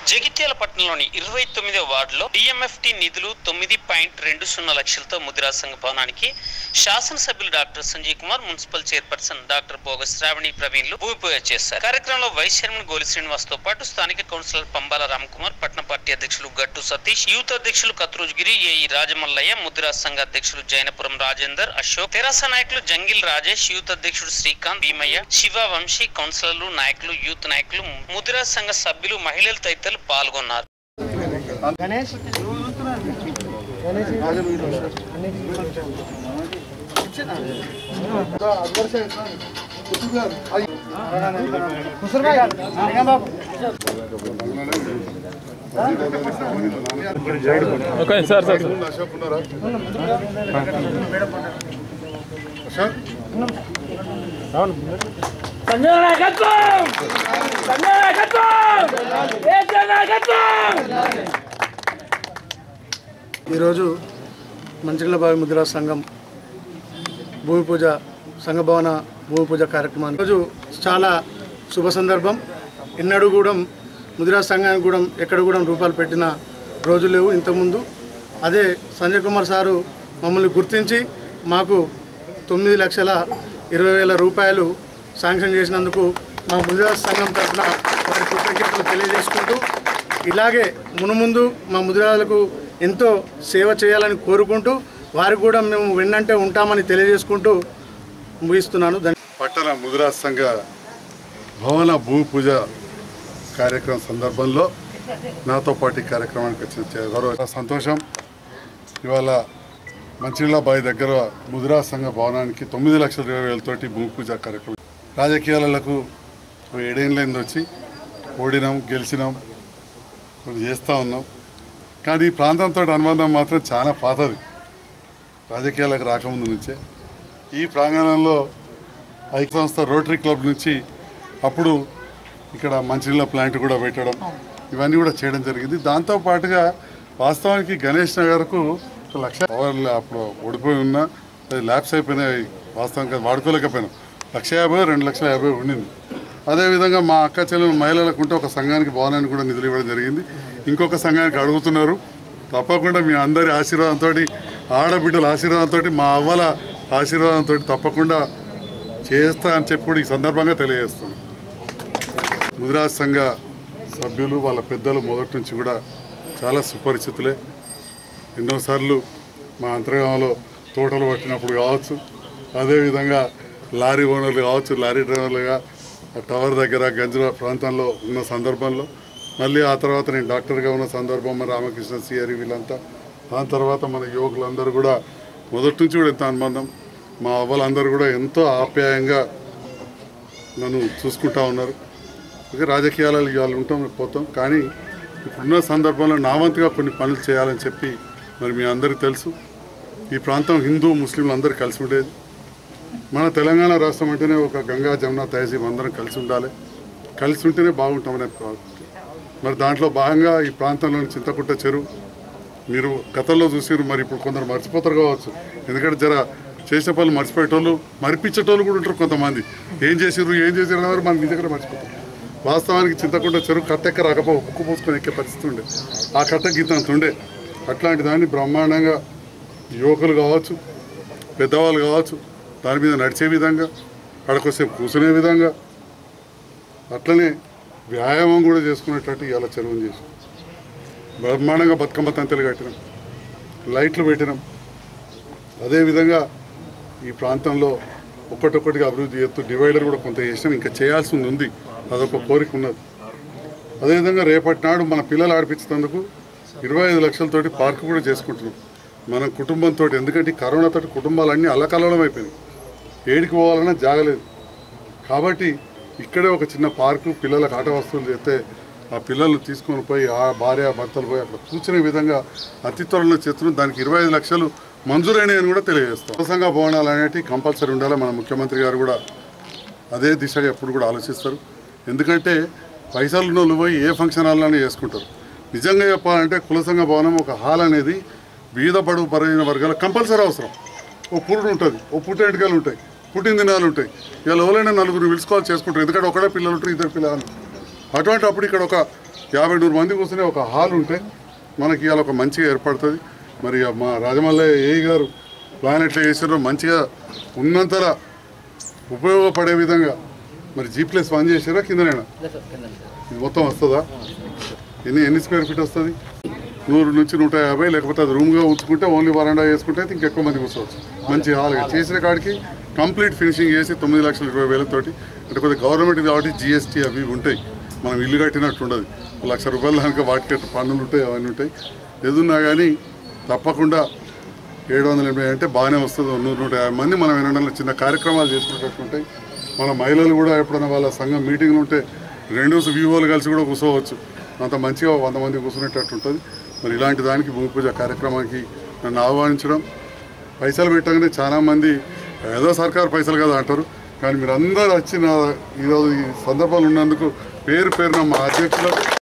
జగిత్యాల పట్టణంలోని ఇరవై తొమ్మిదో వార్డులో డిఎంఎఫ్టి నిధులు తొమ్మిది పాయింట్ రెండు సున్నా లక్షలతో ముదిరా సంఘ భవనానికి శాసనసభ్యులు doctor Sanjay Kumar municipal chairperson doctor Boga Sravani ప్రవీణ్లు భూమి పూజ చేశారు కార్యక్రమంలో వైస్ చైర్మన్ గోలి శ్రీనివాస్ తో పాటు స్థానిక కౌన్సిలర్ పంబాల రామకుమార్ పట్టణ పార్టీ అధ్యక్షులు గట్టు సతీష్ యూత్ అధ్యక్షులు కత్రూజ్గిరి ఏఈ రాజమల్లయ్య ముదిరా సంఘ అధ్యక్షులు జైనపురం రాజేందర్ అశోక్ తెరాస నాయకులు జంగిల్ రాజేష్ యూత్ అధ్యక్షుడు శ్రీకాంత్ భీమయ్య శివ వంశీ కౌన్సిలర్లు నాయకులు యూత్ నాయకులు ముదిరా సంఘ సభ్యులు మహిళలు తదితరులు పాల్గొన్నారు గణేష్ కుసురుబాయ్ Babu okay sir sir sir Ashok ఉన్నారా అశోక్ సంజయ్ నాయకత్వం సంజయ్ నాయకత్వం ఏకే నాయకత్వం ఈరోజు మంచిగలబావి ముద్రా సంఘం భూమి పూజ సంఘ భవన భూమి పూజ కార్యక్రమాన్ని ఈరోజు చాలా శుభ సందర్భం ఎన్నడూ కూడా ముదిరా సంఘానికి కూడా ఎక్కడ కూడా రూపాయలు పెట్టిన రోజు లేవు ఇంతకుముందు అదే సంజయ్ కుమార్ సారు మమ్మల్ని గుర్తించి మాకు తొమ్మిది లక్షల ఇరవై వేల రూపాయలు శాంక్షన్ చేసినందుకు మా ముదిరా సంఘం తరఫున వారి కృతజ్ఞతలు తెలియజేసుకుంటూ ఇలాగే మునుముందు మా ముదిరాలకు ఎంతో సేవ చేయాలని కోరుకుంటూ వారికి కూడా మేము వెన్నంటే ఉంటామని తెలియజేసుకుంటూ ముగిస్తున్నాను ధన్య పట్టణ ముదిరా సంఘ భవన భూమి పూజ కార్యక్రమం సందర్భంలో నాతో పాటు ఈ కార్యక్రమానికి వచ్చిన చే- గౌరవ సంతోషం ఇవాళ మంచిళ్ళ బావి దగ్గర ముదిరా సంఘ భవనానికి తొమ్మిది లక్షల ఇరవై వేలతోటి భూమి పూజ కార్యక్రమం రాజకీయాలకు ఓ ఏడేళ్ళైంది వచ్చి ఓడినాం గెలిచినాం ఇప్పుడు చేస్తూ ఉన్నాం కానీ ఈ ప్రాంతంతో అనుబంధం మాత్రం చాలా పాతది రాజకీయాలకు రాకముందు నుంచే ఈ ప్రాంగణంలో ఐక్య సంస్థ రోటరీ క్లబ్ నుంచి అప్పుడు ఇక్కడ మంచినీళ్ళ ప్లాంట్ కూడా పెట్టడం ఇవన్నీ కూడా చేయడం జరిగింది దాంతో పాటుగా వాస్తవానికి గణేష్ నగర్కు ఒక లక్ష పవర్లు అప్పుడు ఓడిపోయి ఉన్నా అది ల్యాబ్స్ అయిపోయినాయి వాస్తవంగా వాడుకోలేకపోయినాం లక్ష యాభై రెండు లక్షల యాభై ఉండింది అదేవిధంగా మా అక్క చెల్లెలు మహిళలకు ఉంటే ఒక సంఘానికి భవనానికి కూడా నిధులు ఇవ్వడం జరిగింది ఇంకొక సంఘానికి అడుగుతున్నారు తప్పకుండా మీ అందరి ఆశీర్వాదంతో ఆడబిడ్డల ఆశీర్వాదంతో మా అవ్వల ఆశీర్వాదంతో తప్పకుండా చేస్తా అని చెప్పి కూడా ఈ సందర్భంగా తెలియజేస్తున్నాను ముదిరాజ్ సంఘ సభ్యులు వాళ్ళ పెద్దలు మొదటి నుంచి కూడా చాలా సుపరిచితులే ఎన్నోసార్లు మా అంతర్గామంలో తోటలు పట్టినప్పుడు కావచ్చు అదేవిధంగా లారీ ఓనర్లు కావచ్చు లారీ డ్రైవర్లుగా ఆ టవర్ దగ్గర గంజల ప్రాంతంలో ఉన్న సందర్భంలో మళ్ళీ ఆ తర్వాత నేను డాక్టర్గా ఉన్న సందర్భం మన రామకృష్ణ సిఆర్ వీళ్ళంతా దాని తర్వాత మన యువకులందరూ కూడా మొదటి నుంచి కూడా ఎంత అనుబంధం మా అవ్వలందరూ కూడా ఎంతో ఆప్యాయంగా నన్ను చూసుకుంటా ఉన్నారు ఇక రాజకీయాలలో ఇవాళ ఉంటాం పోతాం కానీ ఇప్పుడున్న సందర్భంలో నా వంతుగా కొన్ని పనులు చేయాలని చెప్పి మరి మీ అందరికీ తెలుసు ఈ ప్రాంతం హిందూ ముస్లింలు అందరూ కలిసి ఉండేది మన తెలంగాణ రాష్ట్రం అంటేనే ఒక గంగా జమున తహసీబ్ అందరం కలిసి ఉండాలి కలిసి ఉంటేనే బాగుంటామనే ప్రా- మరి దాంట్లో భాగంగా ఈ ప్రాంతంలోని చింతకుట్ట చెరువు మీరు గతంలో చూసారు మరి ఇప్పుడు కొందరు మర్చిపోతారు కావచ్చు ఎందుకంటే జర చేసే పనులు మర్చిపోయేటోళ్ళు మరిపించేటోళ్ళు కూడా ఉంటారు కొంతమంది ఏం చేసిర్రు ఏం చేసిర్రు అన్నారు మన మీ దగ్గర మర్చిపోతారు వాస్తవానికి చింతకుండా చెరువు కట్టెక్క రాకపో ఉక్కు పోసుకొని ఎక్కే పరిస్థితి ఉండే ఆ కట్ట గీత అంత ఉండే అట్లాంటి దాన్ని బ్రహ్మాండంగా యువకులు కావచ్చు పెద్దవాళ్ళు కావచ్చు దాని మీద నడిచే విధంగా అక్కడికొస్తే కూర్చునే విధంగా అట్లనే వ్యాయామం కూడా చేసుకునేటట్టు ఇలా చెరువుని చేసి బ్రహ్మాండంగా బతుకమ్మ తంతలు కట్టినాం లైట్లు పెట్టినాం అదేవిధంగా ఈ ప్రాంతంలో ఒక్కటొక్కటిగా అభివృద్ధి చేస్తూ డివైడర్ కూడా కొంత చేసినాం ఇంకా చేయాల్సింది ఉంది అదొక కోరిక ఉన్నది అదేవిధంగా రేపటి నాడు మన పిల్లలు ఆడిపించినందుకు ఇరవై ఐదు లక్షలతోటి పార్క్ కూడా చేసుకుంటున్నాం మన కుటుంబంతో ఎందుకంటే ఈ కరోనాతో కుటుంబాలన్నీ అల్లకల్లోలం అయిపోయినాయి ఏడికి పోవాలన్నా జాగలేదు కాబట్టి ఇక్కడే ఒక చిన్న పార్కు పిల్లలకు ఆట వస్తువులు చేస్తే ఆ పిల్లలు తీసుకొని పోయి ఆ భార్య భర్తలు పోయి అక్కడ కూర్చునే విధంగా అతి త్వరలో చేస్తున్నాం దానికి ఇరవై ఐదు లక్షలు మంజూరైనవి అని కూడా తెలియజేస్తాం ప్రసంగ భవనాలు అనేవి కంపల్సరీ ఉండాలి మన ముఖ్యమంత్రి గారు కూడా అదే దిశగా ఎప్పుడు కూడా ఆలోచిస్తారు ఎందుకంటే పైసలు ఉన్న వాళ్ళు పోయి ఏ ఫంక్షన్ హాల్లోనే చేసుకుంటారు నిజంగా చెప్పాలంటే కుల సంఘ భవనం ఒక హాల్ అనేది బీద బడుగు పరైన వర్గాలకు కంపల్సరీ అవసరం ఓ పురుడు ఉంటుంది ఓ పుట్టెంటికలు ఉంటాయి పుట్టిన దినాలు ఉంటాయి ఇలా ఎవరైనా నలుగురు పిలుచుకోవాలి చేసుకుంటారు ఎందుకంటే ఒకటే పిల్లలు ఉంటారు ఇద్దరు పిల్లలు అటువంటి అప్పుడు ఇక్కడ ఒక యాభై నూరు మంది కూర్చునే ఒక హాల్ ఉంటే మనకి ఇవాళ ఒక మంచిగా ఏర్పడుతుంది మరి మా రాజమల్లయ్య ఏ గారు ప్లాన్ ఎట్లా చేసారో మంచిగా ఉన్నంతలా ఉపయోగపడే విధంగా మరి జీ ప్లస్ వన్ చేసారా కిందనేనా ఇది మొత్తం వస్తుందా ఎన్ని ఎన్ని స్క్వేర్ ఫీట్ వస్తుంది నూరు నుంచి నూట యాభై లేకపోతే అది రూమ్గా ఉంచుకుంటే ఓన్లీ వరండా వేసుకుంటే అయితే ఇంకెక్కువ మంది కూర్చోవచ్చు మంచి హాల్గా చేసిన కాడికి కంప్లీట్ ఫినిషింగ్ చేసి తొమ్మిది లక్షల ఇరవై వేలతోటి అంటే కొద్దిగా గవర్నమెంట్ కాబట్టి జిఎస్టీ అవి ఇవి ఉంటాయి మనం ఇల్లు కట్టినట్టు ఉండదు లక్ష రూపాయల దానికి వాటికి పన్నులు ఉంటాయి అవన్నీ ఉంటాయి ఏదున్నా కానీ తప్పకుండా ఏడు వందల ఎనభై అంటే బాగానే వస్తుంది నూరు నూట యాభై మంది మనం ఎన్నో చిన్న కార్యక్రమాలు చేసుకునేటట్టు ఉంటాయి మన మహిళలు కూడా ఎప్పుడైనా వాళ్ళ సంఘం మీటింగ్లు ఉంటే రెండు వివోలు కలిసి కూడా కూర్చోవచ్చు అంత మంచిగా వంద మంది కూర్చునేటట్టు ఉంటుంది మరి ఇలాంటి దానికి భూమి పూజ కార్యక్రమానికి నన్ను ఆహ్వానించడం పైసలు పెట్టగానే చాలామంది ఏదో సర్కారు పైసలు కదా అంటారు కానీ మీరు అందరూ వచ్చి నా ఈరోజు ఈ సందర్భాలు ఉన్నందుకు పేరు పేరున మా అధ్యక్షులకు